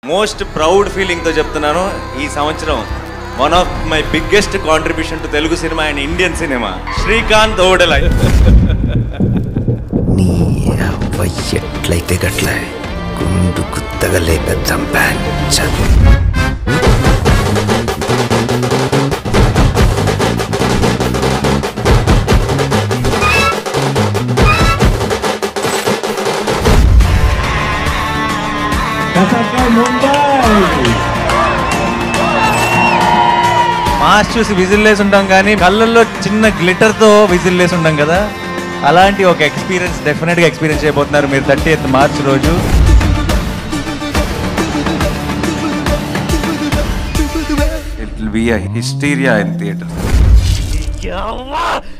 most proud ఫీలింగ్తో చెప్తున్నాను ఈ సంవత్సరం one of my biggest contribution to Telugu cinema and Indian cinema Srikanth Odela నీ అవ్వ ఎట్లయితే గట్ల గుండు గుత్తగా లేక చంపాను మాస్ చూసి విజిల్ వేసి ఉంటాం కానీ కళ్ళల్లో చిన్న గ్లిటర్తో విజిల్ వేసి ఉంటాం కదా అలాంటి ఒక ఎక్స్పీరియన్స్ డెఫినెట్గా ఎక్స్పీరియన్స్ చేయబోతున్నారు మీరు థర్టీ ఎయిత్ మార్చ్ రోజు it will be hysteria in theatre